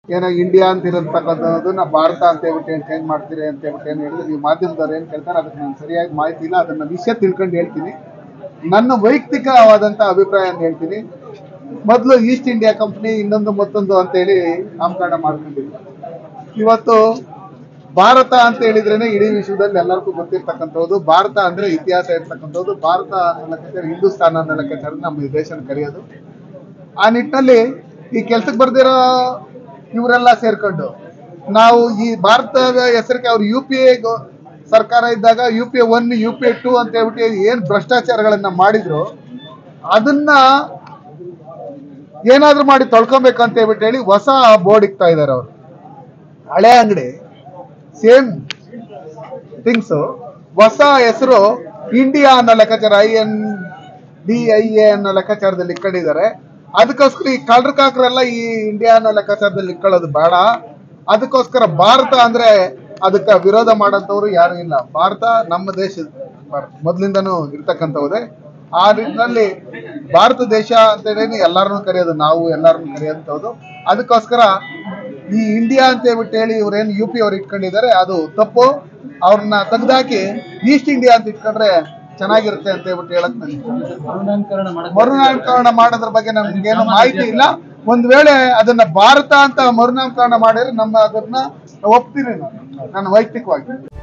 ಏನೋ ಇಂಡಿಯಾ ಅಂತ ಇರತಕ್ಕಂಥದ್ದನ್ನ ಭಾರತ ಅಂತ ಹೇಳ್ಬಿಟ್ಟು ಏನು ಚೇಂಜ್ ಮಾಡ್ತೀರಿ ಅಂತ ಹೇಳ್ಬಿಟ್ಟು ಏನು ಹೇಳಿದ್ರೆ ನೀವು ಮಾಧ್ಯಮದವ್ರು ಏನು ಕೇಳ್ತಾರೆ ಅದಕ್ಕೆ ನಾನು ಸರಿಯಾಗಿ ಮಾಹಿತಿ ಇಲ್ಲ ಅದನ್ನ ವಿಷಯ ತಿಳ್ಕೊಂಡು ಹೇಳ್ತೀನಿ ನನ್ನ ವೈಯಕ್ತಿಕವಾದಂಥ ಅಭಿಪ್ರಾಯ ಅಂತ ಹೇಳ್ತೀನಿ ಮೊದಲು ಈಸ್ಟ್ ಇಂಡಿಯಾ ಕಂಪ್ನಿ ಇನ್ನೊಂದು ಮತ್ತೊಂದು ಅಂತೇಳಿ ನಾಮಕರಣ ಮಾಡ್ಕೊಂಡಿದ್ರು ಇವತ್ತು ಭಾರತ ಅಂತ ಹೇಳಿದ್ರೇನೆ ಇಡೀ ವಿಶ್ವದಲ್ಲಿ ಎಲ್ಲರಿಗೂ ಗೊತ್ತಿರ್ತಕ್ಕಂಥದ್ದು ಭಾರತ ಅಂದ್ರೆ ಇತಿಹಾಸ ಇರ್ತಕ್ಕಂಥದ್ದು ಭಾರತ ಅನ್ನೋ ಲೆಕ್ಕಾಚಾರ ಹಿಂದೂಸ್ತಾನ ಅನ್ನೋ ಲೆಕ್ಕಾಚಾರ ನಮ್ಮ ಈ ದೇಶನ ಕರೆಯೋದು ಆ ನಿಟ್ಟಿನಲ್ಲಿ ಈ ಕೆಲ್ಸಕ್ಕೆ ಬರ್ದಿರೋ ಇವರೆಲ್ಲ ಸೇರ್ಕೊಂಡು ನಾವು ಈ ಭಾರತದ ಹೆಸರಿಗೆ ಅವ್ರು ಯು ಪಿ ಎ ಸರ್ಕಾರ ಇದ್ದಾಗ U P A one U P A two ಅಂತ ಹೇಳ್ಬಿಟ್ಟು ಏನ್ ಭ್ರಷ್ಟಾಚಾರಗಳನ್ನ ಮಾಡಿದ್ರು ಅದನ್ನ ಏನಾದ್ರೂ ಮಾಡಿ ತೊಳ್ಕೊಬೇಕು ಅಂತ ಹೇಳ್ಬಿಟ್ಟು ಹೇಳಿ ಹೊಸ ಬೋರ್ಡ್ ಇಕ್ತಾ ಇದ್ದಾರೆ ಅವರು ಹಳೆ ಅಂಗಡಿ ಸೇಮ್ ಥಿಂಗ್ಸ್ ಹೊಸ ಹೆಸರು ಇಂಡಿಯಾ ಅನ್ನೋ ಲೆಕ್ಕಾಚಾರ I N D I A ಅನ್ನೋ ಲೆಕ್ಕಾಚಾರದಲ್ಲಿ ಇಟ್ಕೊಂಡಿದ್ದಾರೆ ಅದಕ್ಕೋಸ್ಕರ ಈ ಕಳ್ರ ಕಾಕರೆಲ್ಲ ಈ ಇಂಡಿಯಾ ಅನ್ನೋ ಲೆಕ್ಕಾಚಾರದಲ್ಲಿ ಇಟ್ಕೊಳ್ಳೋದು ಬೇಡ ಅದಕ್ಕೋಸ್ಕರ ಭಾರತ ಅಂದ್ರೆ ಅದಕ್ಕೆ ವಿರೋಧ ಮಾಡೋಂಥವ್ರು ಯಾರು ಇಲ್ಲ ಭಾರತ ನಮ್ಮ ದೇಶ ಮೊದಲಿಂದನೂ ಇರ್ತಕ್ಕಂಥವ್ರೆ ಆ ನಿಟ್ಟಿನಲ್ಲಿ ಭಾರತ ದೇಶ ಅಂತ ಹೇಳಿ ಎಲ್ಲಾರನ್ನೂ ಕರೆಯೋದು ನಾವು ಎಲ್ಲಾರನ್ನೂ ಕರೆಯೋಂಥದ್ದು ಅದಕ್ಕೋಸ್ಕರ ಈ ಇಂಡಿಯಾ ಅಂತ ಹೇಳ್ಬಿಟ್ಟು ಹೇಳಿ ಇವ್ರೇನು ಯು ಪಿ ಅವ್ರು ಇಟ್ಕೊಂಡಿದ್ದಾರೆ ಅದು ತಪ್ಪು ಅವ್ರನ್ನ ತೆಗ್ದಾಕಿ ಈಸ್ಟ್ ಇಂಡಿಯಾ ಅಂತ ಇಟ್ಕೊಂಡ್ರೆ ಚೆನ್ನಾಗಿರುತ್ತೆ ಅಂತ ಹೇಳ್ಬಿಟ್ಟು ಹೇಳಕ್ ನನಗೆ ಮರುನಾಮಕರಣ ಮಾಡಕ್ ಮರುನಾಮಕರಣ ಮಾಡೋದ್ರ ಬಗ್ಗೆ ನಮ್ಗೇನು ಮಾಹಿತಿ ಇಲ್ಲ ಒಂದ್ ವೇಳೆ ಅದನ್ನ ಭಾರತ ಅಂತ ಮರುನಾಮಕರಣ ಮಾಡಿದ್ರೆ ನಮ್ಮ ಅದನ್ನ ಒಪ್ತೀನಿ ನಾನು ನನ್ನ ವೈಯಕ್ತಿಕವಾಗಿ